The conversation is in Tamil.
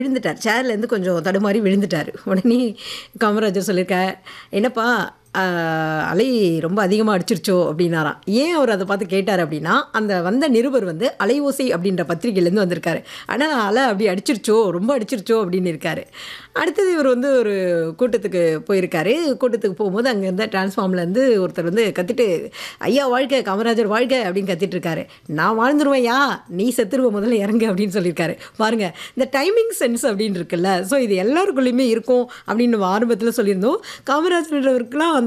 விழுந்துட்டார் சேர்லேருந்து கொஞ்சம் தடுமாறி விழுந்துட்டார் உடனே காமராஜர் சொல்லியிருக்கார் என்னப்பா ஆஹ், அலை ரொம்ப அதிகமாக அடிச்சிருச்சோ அப்படின்னாராம் ஏன் அவர் அதை பார்த்து கேட்டார் அப்படின்னா அந்த வந்த நிருபர் வந்து அலைவோசை அப்படின்ற பத்திரிகையிலேருந்து வந்திருக்காரு ஆனால் அலை அப்படி அடிச்சிருச்சோ ரொம்ப அடிச்சிருச்சோ அப்படின்னு இருக்காரு அடுத்தது இவர் வந்து ஒரு கூட்டத்துக்கு போயிருக்காரு கூட்டத்துக்கு போகும்போது அங்கே இருந்த டிரான்ஸ்ஃபார்ம்லேருந்து ஒருத்தர் வந்து கத்திட்டு ஐயா வாழ்க காமராஜர் வாழ்க அப்படின்னு கத்திட்டு இருக்காரு நான் வாழ்ந்துருவேன்யா நீ செத்துருவ முதல்ல இறங்கு அப்படின்னு சொல்லியிருக்காரு பாருங்க இந்த டைமிங் சென்ஸ் அப்படின்னு இருக்குல்ல ஸோ இது எல்லாருக்குள்ளேயுமே இருக்கும் அப்படின்னு நம்ம ஆரம்பத்தில் சொல்லியிருந்தோம் காமராஜர்ன்றவருக்குலாம்